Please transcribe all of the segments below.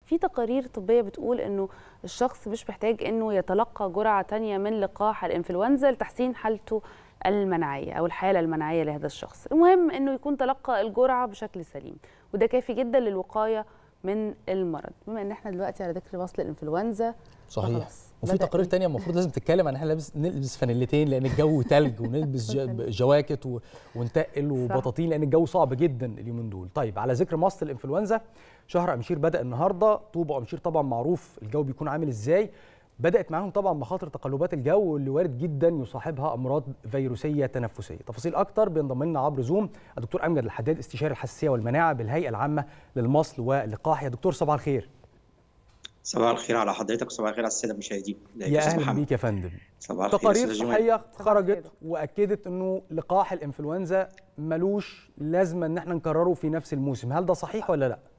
في تقارير طبيه بتقول انه الشخص مش محتاج انه يتلقى جرعه تانية من لقاح الانفلونزا لتحسين حالته المناعيه او الحاله المناعيه لهذا الشخص المهم انه يكون تلقى الجرعه بشكل سليم وده كافي جدا للوقايه من المرض بما ان احنا دلوقتي على ذكر وصل الانفلونزا صحيح فخلاص. وفي بدأ تقارير تانية المفروض لازم تتكلم عن احنا لابس نلبس فانيلتين لان الجو تلج ونلبس ج- جواكت و- ونتقل وبطاطين لان الجو صعب جدا اليومين دول طيب على ذكر مصل الانفلونزا شهر امشير بدا النهارده طوبه وامشير طبعا معروف الجو بيكون عامل ازاي بدات معاهم طبعا مخاطر تقلبات الجو اللي وارد جدا يصاحبها امراض فيروسيه تنفسيه تفاصيل اكتر بينضم لنا عبر زوم الدكتور امجد الحداد استشاري الحساسيه والمناعه بالهيئه العامه للمصل واللقاح يا دكتور صباح الخير صباح الخير على حضرتك وصباح الخير على الساده المشاهدين ازيك يا أستاذ اهلا محمد؟ بيك يا فندم صباح الخير تقارير أستاذ جمال. صحيه صباح خرجت الخير. واكدت انه لقاح الانفلونزا ملوش لازمه ان احنا نكرره في نفس الموسم هل ده صحيح ولا لا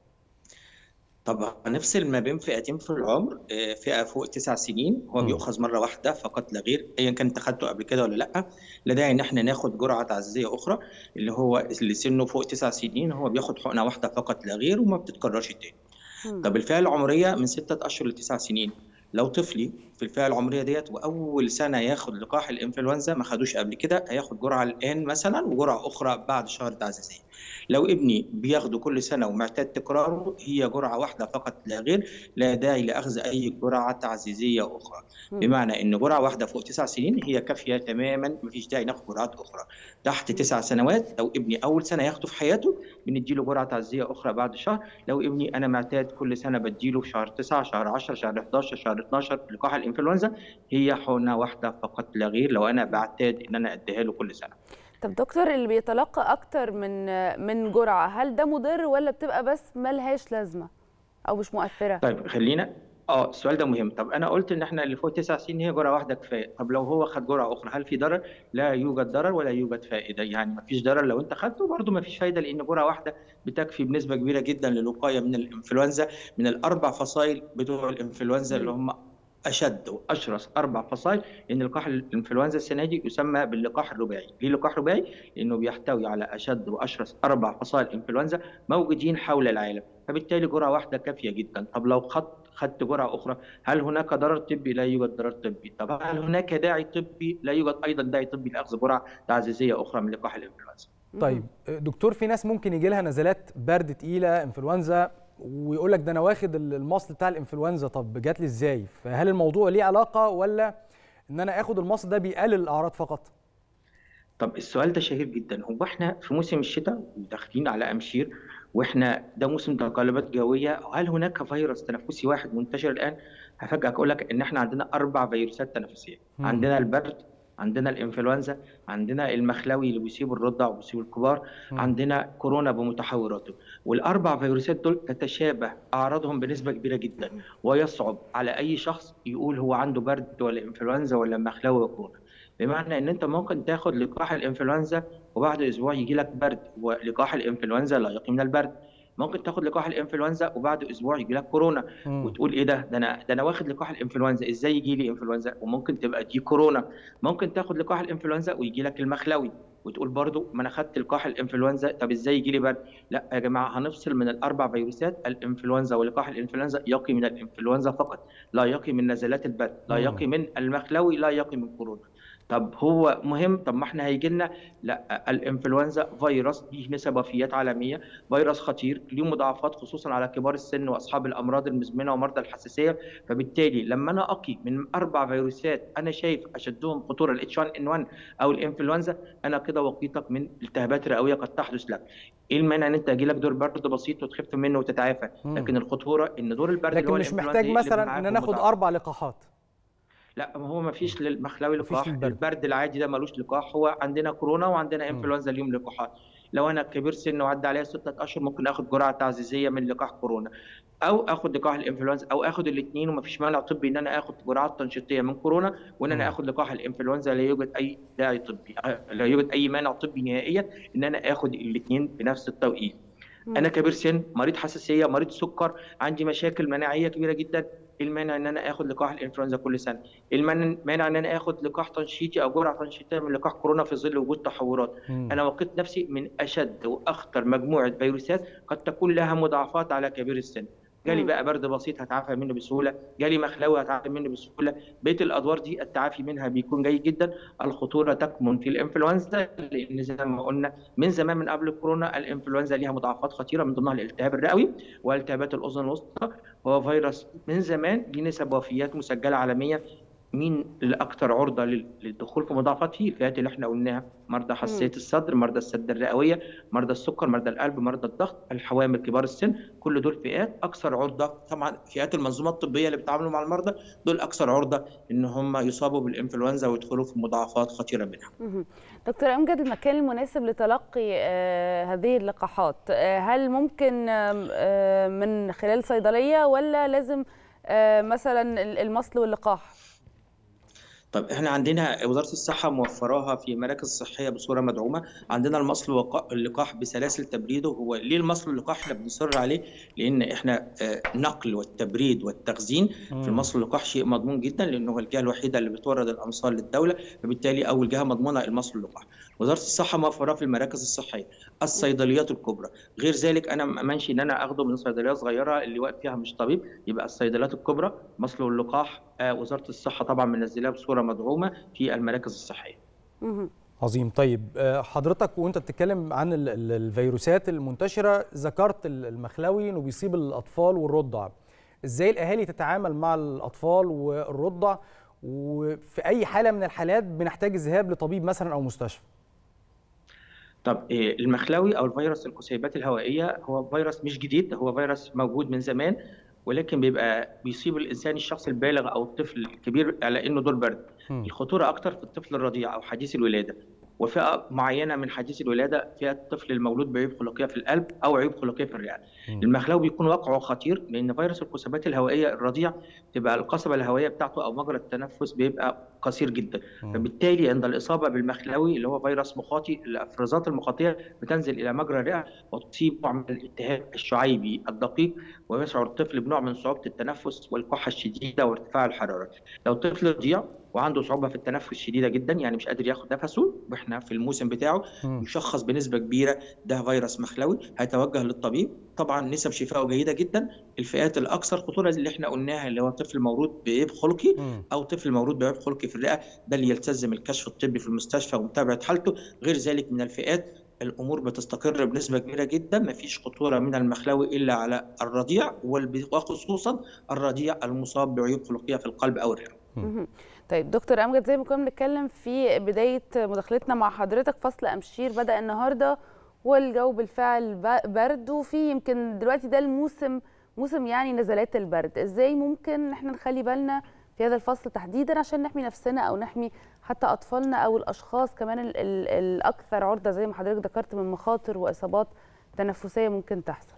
طب هنفصل ما بين فئتين في العمر آه، فئه فوق تسع سنين هو مم. بيؤخذ مره واحده فقط لا غير ايا كان انت خدته قبل كده ولا لا لا داعي ان احنا ناخد جرعه تعزيزيه اخرى اللي هو اللي سنه فوق تسع سنين هو بياخد حقنه واحده فقط لا غير وما بتتكررش تاني مم. طب الفئه العمريه من ستة اشهر لتسع سنين لو طفلي في الفئه العمريه ديت واول سنه ياخد لقاح الانفلونزا ما خدوش قبل كده هياخد جرعه الان مثلا وجرعه اخرى بعد شهر تعزيزيه لو ابني بياخده كل سنه ومعتاد تكراره هي جرعه واحده فقط لا غير لا داعي لاخذ اي جرعه تعزيزيه اخرى مم. بمعنى ان جرعه واحده فوق تسع سنين هي كافيه تماما مفيش داعي ناخد جرعات اخرى تحت تسع سنوات لو ابني اول سنه ياخده في حياته بنديله جرعه تعزيزيه اخرى بعد شهر لو ابني انا معتاد كل سنه بديله في شهر 9 شهر 10 شهر 11 شهر 12 لقاح الانفلونزا هي حقنه واحده فقط لا غير لو انا بعتاد ان انا اديها له كل سنه طب دكتور اللي بيتلقى اكتر من من جرعه هل ده مضر ولا بتبقى بس ملهاش لازمه او مش مؤثره طيب خلينا اه السؤال ده مهم طب انا قلت ان احنا اللي فوق تسع سنين هي جرعه واحده كفايه طب لو هو خد جرعه اخرى هل في ضرر لا يوجد ضرر ولا يوجد فائده يعني ما فيش ضرر لو انت خدته برضه ما فيش فايده لان جرعه واحده بتكفي بنسبه كبيره جدا للوقايه من الانفلونزا من الاربع فصائل بتوع الانفلونزا اللي هم اشد واشرس اربع فصائل لان لقاح الانفلونزا السنه دي يسمى باللقاح الرباعي ليه لقاح رباعي لانه بيحتوي على اشد واشرس اربع فصائل انفلونزا موجودين حول العالم فبالتالي جرعه واحده كافيه جدا طب لو خدت خدت جرعه اخرى هل هناك ضرر طبي لا يوجد ضرر طبي طب هل هناك داعي طبي لا يوجد ايضا داعي طبي لاخذ جرعه تعزيزيه اخرى من لقاح الانفلونزا طيب دكتور في ناس ممكن يجي لها نزلات برد تقيله انفلونزا ويقول لك ده انا واخد المصل بتاع الانفلونزا طب جات لي ازاي فهل الموضوع ليه علاقه ولا ان انا اخد المصل ده بيقلل الاعراض فقط طب السؤال ده شهير جدا هو احنا في موسم الشتاء وداخلين على امشير واحنا ده موسم تقلبات جويه هل هناك فيروس تنفسي واحد منتشر الان هفاجئك اقول لك ان احنا عندنا اربع فيروسات تنفسيه مم. عندنا البرد عندنا الانفلونزا عندنا المخلوي اللي بيصيب الرضع وبيصيب الكبار مم. عندنا كورونا بمتحوراته والاربع فيروسات دول تتشابه اعراضهم بنسبه كبيره جدا ويصعب على اي شخص يقول هو عنده برد ولا انفلونزا ولا مخلوي وكورونا بمعنى ان انت ممكن تاخد لقاح الانفلونزا وبعد اسبوع يجي لك برد ولقاح الانفلونزا لا يقي من البرد ممكن تاخد لقاح الانفلونزا وبعد اسبوع يجي لك كورونا مم. وتقول ايه ده ده انا ده انا واخد لقاح الانفلونزا ازاي يجي لي انفلونزا وممكن تبقى دي كورونا ممكن تاخد لقاح الانفلونزا ويجي لك المخلوي وتقول برضو ما انا خدت لقاح الانفلونزا طب ازاي يجي لي برد لا يا جماعه هنفصل من الاربع فيروسات الانفلونزا ولقاح الانفلونزا يقي من الانفلونزا فقط لا يقي من نزلات البرد لا مم. يقي من المخلوي لا يقي من كورونا طب هو مهم طب ما احنا هيجي لنا لا الانفلونزا فيروس دي نسب وفيات عالميه فيروس خطير ليه مضاعفات خصوصا على كبار السن واصحاب الامراض المزمنه ومرضى الحساسيه فبالتالي لما انا اقي من اربع فيروسات انا شايف اشدهم خطوره الاتش 1 ان 1 او الانفلونزا انا كده وقيتك من التهابات رئويه قد تحدث لك ايه المانع ان انت يجي لك دور برد بسيط وتخف منه وتتعافى مم. لكن الخطوره ان دور البرد اللي لكن هو مش الإنفلونزا محتاج يقلب مثلا معاك ان انا اخد بمضاعفات. اربع لقاحات لا ما هو ما فيش للمخلوي مفيش لقاح للبرد. البرد العادي ده ملوش لقاح هو عندنا كورونا وعندنا مم. انفلونزا اليوم لقاحات لو انا كبير سن وعدى عليا ستة اشهر ممكن اخد جرعه تعزيزيه من لقاح كورونا او اخد لقاح الانفلونزا او اخد الاثنين ومفيش مانع طبي ان انا اخد جرعات تنشيطيه من كورونا وان مم. انا اخد لقاح الانفلونزا لا يوجد اي داعي طبي لا يوجد اي مانع طبي نهائيا ان انا اخد الاثنين بنفس التوقيت انا كبير سن مريض حساسيه مريض سكر عندي مشاكل مناعيه كبيره جدا إيه المانع ان انا اخد لقاح الانفلونزا كل سنه إيه المانع ان انا اخد لقاح تنشيطي او جرعه تنشيطيه من لقاح كورونا في ظل وجود تحورات مم. انا وقيت نفسي من اشد واخطر مجموعه فيروسات قد تكون لها مضاعفات على كبير السن جالي بقى برد بسيط هتعافى منه بسهوله جالي مخلوي هتعافى منه بسهوله بقيه الادوار دي التعافي منها بيكون جيد جدا الخطوره تكمن في الانفلونزا لان زي ما قلنا من زمان من قبل الكورونا الانفلونزا ليها مضاعفات خطيره من ضمنها الالتهاب الرئوي والتهابات الاذن الوسطى هو فيروس من زمان ليه نسب وفيات مسجله عالميا مين الاكثر عرضه للدخول في مضاعفات فيه الفئات اللي احنا قلناها مرضى حساسيه الصدر مرضى السد الرئويه مرضى السكر مرضى القلب مرضى الضغط الحوامل كبار السن كل دول فئات اكثر عرضه طبعا فئات المنظومه الطبيه اللي بيتعاملوا مع المرضى دول اكثر عرضه ان هم يصابوا بالانفلونزا ويدخلوا في مضاعفات خطيره منها دكتور امجد المكان المناسب لتلقي آه هذه اللقاحات آه هل ممكن آه من خلال صيدليه ولا لازم مثلا المصل واللقاح طب احنا عندنا وزاره الصحه موفراها في مراكز صحيه بصوره مدعومه عندنا المصل واللقاح بسلاسل تبريده هو ليه المصل واللقاح احنا بنصر عليه لان احنا نقل والتبريد والتخزين في المصل واللقاح شيء مضمون جدا لانه هو الجهه الوحيده اللي بتورد الامصال للدوله فبالتالي اول جهه مضمونه المصل واللقاح وزاره الصحه موفراه في المراكز الصحيه الصيدليات الكبرى غير ذلك انا ما امنش ان انا اخده من صيدليه صغيره اللي واقف فيها مش طبيب يبقى الصيدليات الكبرى مصل واللقاح وزاره الصحه طبعا منزلاه بصوره مدعومه في المراكز الصحيه عظيم طيب حضرتك وانت بتتكلم عن الفيروسات المنتشره ذكرت المخلوي انه بيصيب الاطفال والرضع ازاي الاهالي تتعامل مع الاطفال والرضع وفي اي حاله من الحالات بنحتاج الذهاب لطبيب مثلا او مستشفى طب المخلوي او الفيروس الكسيبات الهوائيه هو فيروس مش جديد هو فيروس موجود من زمان ولكن بيبقى بيصيب الانسان الشخص البالغ او الطفل الكبير على انه دور برد م. الخطوره اكتر في الطفل الرضيع او حديث الولاده وفئه معينه من حديث الولاده فيها الطفل المولود بعيوب خلقيه في القلب او عيوب خلقيه في الرئه. المخلوي بيكون واقعه خطير لان فيروس الكسبات الهوائيه الرضيع تبقى القصبه الهوائيه بتاعته او مجرى التنفس بيبقى قصير جدا، م. فبالتالي عند الاصابه بالمخلوي اللي هو فيروس مخاطي الافرازات المخاطيه بتنزل الى مجرى الرئه وتصيب نوع من الالتهاب الشعيبي الدقيق ويشعر الطفل بنوع من صعوبه التنفس والكحه الشديده وارتفاع الحراره. لو طفل رضيع وعنده صعوبه في التنفس شديده جدا يعني مش قادر ياخد نفسه واحنا في الموسم بتاعه يشخص بنسبه كبيره ده فيروس مخلوي هيتوجه للطبيب طبعا نسب شفائه جيده جدا الفئات الاكثر خطوره اللي احنا قلناها اللي هو طفل مولود بعيب خلقي او طفل مولود بعيب خلقي في الرئه ده اللي يلتزم الكشف الطبي في المستشفى ومتابعه حالته غير ذلك من الفئات الامور بتستقر بنسبه كبيره جدا ما فيش خطوره من المخلوي الا على الرضيع وخصوصا الرضيع المصاب بعيوب خلقيه في القلب او الرئه طيب دكتور امجد زي ما كنا بنتكلم في بدايه مداخلتنا مع حضرتك فصل امشير بدا النهارده والجو بالفعل برد وفي يمكن دلوقتي ده الموسم موسم يعني نزلات البرد ازاي ممكن احنا نخلي بالنا في هذا الفصل تحديدا عشان نحمي نفسنا او نحمي حتى اطفالنا او الاشخاص كمان ال ال الاكثر عرضه زي ما حضرتك ذكرت من مخاطر واصابات تنفسيه ممكن تحصل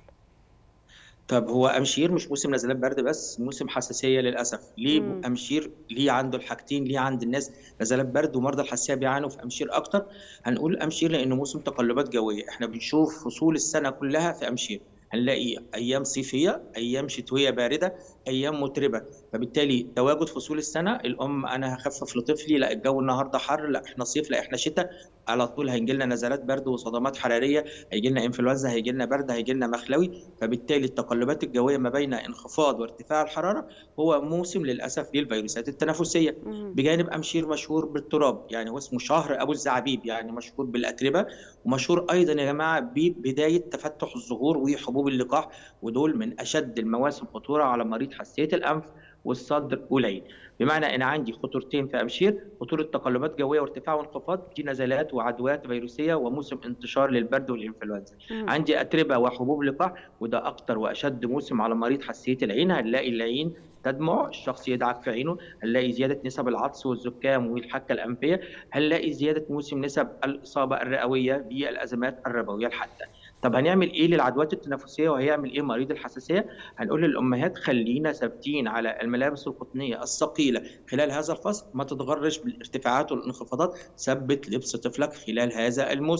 طب هو امشير مش موسم نزلات برد بس موسم حساسيه للاسف ليه مم. امشير ليه عنده الحاجتين ليه عند الناس نزلات برد ومرضى الحساسيه بيعانوا في امشير اكتر هنقول امشير لانه موسم تقلبات جويه احنا بنشوف فصول السنه كلها في امشير هنلاقي ايام صيفيه ايام شتويه بارده ايام متربه فبالتالي تواجد فصول السنه الام انا هخفف لطفلي لا الجو النهارده حر لا احنا صيف لا احنا شتاء على طول هيجي لنا نزلات برد وصدمات حراريه هيجي لنا انفلونزا هيجي لنا برد هيجي لنا مخلوي فبالتالي التقلبات الجويه ما بين انخفاض وارتفاع الحراره هو موسم للاسف للفيروسات التنفسيه بجانب امشير مشهور بالتراب يعني هو اسمه شهر ابو الزعابيب يعني مشهور بالاتربه ومشهور ايضا يا جماعه ببدايه تفتح الزهور وحبوب اللقاح ودول من اشد المواسم خطوره على مريض حساسيه الانف والصدر والعين بمعنى ان عندي خطورتين في ابشير خطوره تقلبات جويه وارتفاع وانخفاض دي نزلات وعدوات فيروسيه وموسم انتشار للبرد والانفلونزا عندي اتربه وحبوب لقاح وده اكتر واشد موسم على مريض حساسيه العين هنلاقي العين تدمع الشخص يدعك في عينه هنلاقي زياده نسب العطس والزكام والحكه الانفيه هنلاقي زياده موسم نسب الاصابه الرئويه بالازمات الربويه الحاده طب هنعمل ايه للعدوات التنفسيه وهيعمل ايه مريض الحساسيه؟ هنقول للامهات خلينا ثابتين على الملابس القطنيه الثقيله خلال هذا الفصل ما تتغرش بالارتفاعات والانخفاضات ثبت لبس طفلك خلال هذا الموسم.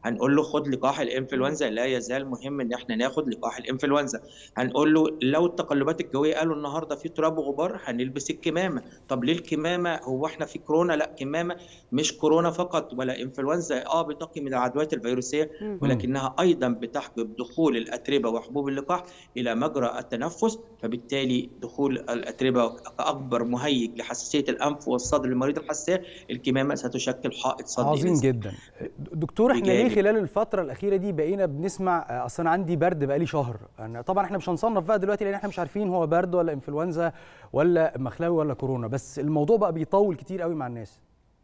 هنقول له خد لقاح الانفلونزا لا يزال مهم ان احنا ناخد لقاح الانفلونزا هنقول له لو التقلبات الجويه قالوا النهارده في تراب وغبار هنلبس الكمامه طب ليه الكمامه هو احنا في كورونا لا كمامه مش كورونا فقط ولا انفلونزا اه بتقي من العدوات الفيروسيه ولكنها ايضا بتحجب دخول الاتربه وحبوب اللقاح الى مجرى التنفس فبالتالي دخول الاتربه كاكبر مهيج لحساسيه الانف والصدر للمريض الحساسيه الكمامه ستشكل حائط صدري عظيم جدا دكتور احنا ليه خلال الفتره الاخيره دي بقينا بنسمع اصل انا عندي برد بقالي شهر أنا طبعا احنا مش هنصنف بقى دلوقتي لان احنا مش عارفين هو برد ولا انفلونزا ولا مخلاوي ولا كورونا بس الموضوع بقى بيطول كتير قوي مع الناس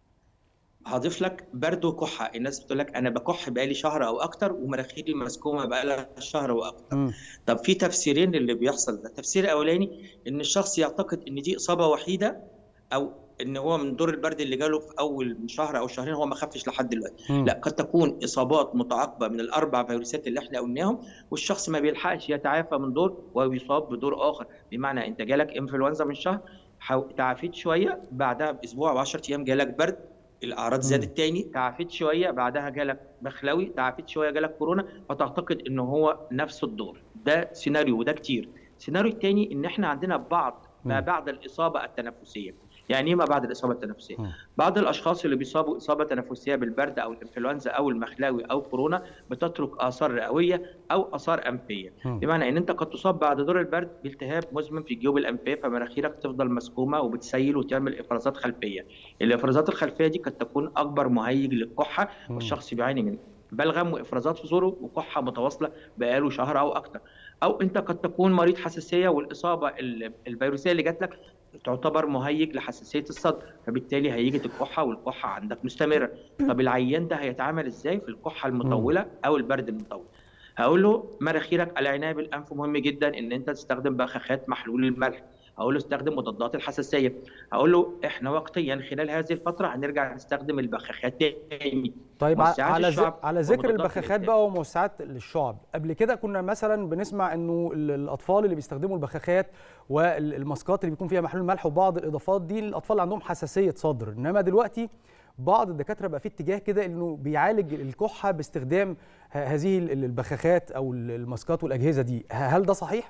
هضيف لك برد وكحه الناس بتقول لك انا بكح بقالي شهر او اكتر ومناخيري مسكومه بقالها شهر واكتر م. طب في تفسيرين للي بيحصل ده التفسير الاولاني ان الشخص يعتقد ان دي اصابه وحيده او ان هو من دور البرد اللي جاله في اول شهر او شهرين هو ما خفش لحد دلوقتي لا قد تكون اصابات متعاقبه من الاربع فيروسات اللي احنا قلناهم والشخص ما بيلحقش يتعافى من دور ويصاب بدور اخر بمعنى انت جالك انفلونزا من شهر تعافيت شويه بعدها باسبوع و10 ايام جالك برد الاعراض زادت تاني تعافيت شويه بعدها جالك مخلوي تعافيت شويه جالك كورونا فتعتقد ان هو نفس الدور ده سيناريو وده كتير السيناريو الثاني ان احنا عندنا بعض ما بعد الاصابه التنفسيه يعني ايه ما بعد الاصابه التنفسيه بعض الاشخاص اللي بيصابوا اصابه تنفسيه بالبرد او الانفلونزا او المخلاوي او كورونا بتترك اثار رئويه او اثار انفيه بمعنى ان انت قد تصاب بعد دور البرد بالتهاب مزمن في الجيوب الانفيه فمناخيرك تفضل مسكومه وبتسيل وتعمل افرازات خلفيه الافرازات الخلفيه دي قد تكون اكبر مهيج للكحه والشخص بيعاني من بلغم وافرازات في زوره وكحه متواصله بقاله شهر او اكتر او انت قد تكون مريض حساسيه والاصابه الفيروسيه اللي جات لك تعتبر مهيج لحساسيه الصدر فبالتالي هيجي الكحه والكحه عندك مستمره طب العيان ده هيتعامل ازاي في الكحه المطوله او البرد المطول هقول له مناخيرك العنايه بالانف مهم جدا ان انت تستخدم بخاخات محلول الملح هقول له استخدم مضادات الحساسيه هقول له احنا وقتيا خلال هذه الفتره هنرجع نستخدم البخاخات تاني طيب على ز... على ذكر البخاخات بقى وموسعات للشعب قبل كده كنا مثلا بنسمع انه الاطفال اللي بيستخدموا البخاخات والماسكات اللي بيكون فيها محلول ملح وبعض الاضافات دي الاطفال اللي عندهم حساسيه صدر انما دلوقتي بعض الدكاتره بقى في اتجاه كده انه بيعالج الكحه باستخدام هذه البخاخات او الماسكات والاجهزه دي هل ده صحيح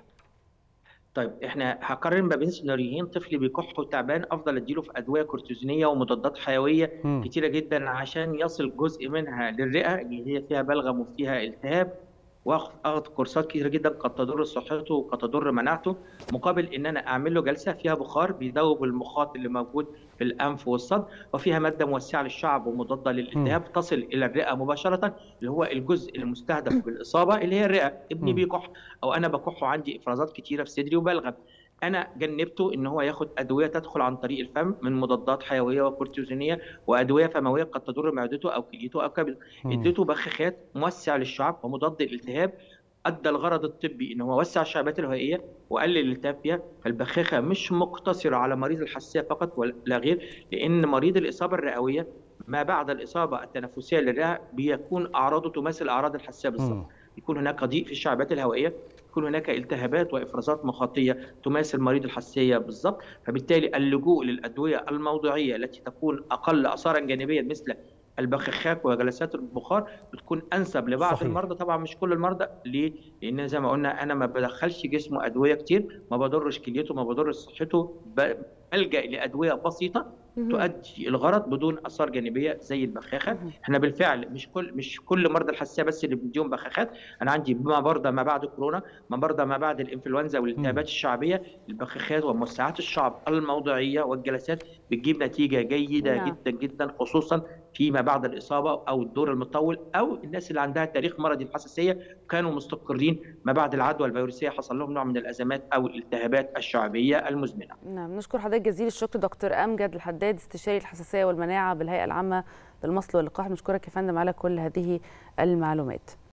طيب احنا هقارن ما بين سيناريوهين طفل بيكح وتعبان افضل اديله في ادويه كورتيزونيه ومضادات حيويه م. كتيره جدا عشان يصل جزء منها للرئه اللي هي فيها بلغم وفيها التهاب واخد كورسات كتيره جدا قد تضر صحته وقد تضر مناعته مقابل ان انا اعمل له جلسه فيها بخار بيذوب المخاط اللي موجود في الانف والصدر وفيها ماده موسعه للشعب ومضاده للالتهاب تصل الى الرئه مباشره اللي هو الجزء المستهدف بالاصابه اللي هي الرئه ابني بيكح او انا بكح وعندي افرازات كتيره في صدري وبلغم انا جنبته ان هو ياخد ادويه تدخل عن طريق الفم من مضادات حيويه وكورتيزونيه وادويه فمويه قد تضر معدته او كليته او كبده اديته بخاخات موسع للشعب ومضاد للالتهاب ادى الغرض الطبي ان هو وسع الشعبات الهوائيه وقلل الالتهاب فيها فالبخاخه مش مقتصره على مريض الحساسيه فقط ولا غير لان مريض الاصابه الرئويه ما بعد الاصابه التنفسيه للرئه بيكون اعراضه تماثل اعراض الحساسيه بالظبط يكون هناك ضيق في الشعبات الهوائيه يكون هناك التهابات وافرازات مخاطيه تماثل مريض الحساسيه بالضبط فبالتالي اللجوء للادويه الموضعيه التي تكون اقل اثارا جانبيا مثل البخاخات وجلسات البخار بتكون انسب لبعض صحيح. المرضى طبعا مش كل المرضى ليه؟ لان زي ما قلنا انا ما بدخلش جسمه ادويه كتير ما بضرش كليته ما بضرش صحته بلجا لادويه بسيطه تؤدي الغرض بدون اثار جانبيه زي البخاخه احنا بالفعل مش كل مش كل مرضى الحساسيه بس اللي بنديهم بخاخات انا عندي ما مرضى ما بعد كورونا ما مرضى ما بعد الانفلونزا والالتهابات الشعبيه البخاخات وموسعات الشعب الموضعيه والجلسات بتجيب نتيجه جيده نعم. جدا جدا خصوصا فيما بعد الاصابه او الدور المطول او الناس اللي عندها تاريخ مرضي الحساسيه كانوا مستقرين ما بعد العدوى الفيروسيه حصل لهم نوع من الازمات او الالتهابات الشعبيه المزمنه. نعم نشكر حضرتك جزيل الشكر دكتور امجد الحداد استشاري الحساسيه والمناعه بالهيئه العامه للمصل واللقاح نشكرك يا فندم على كل هذه المعلومات.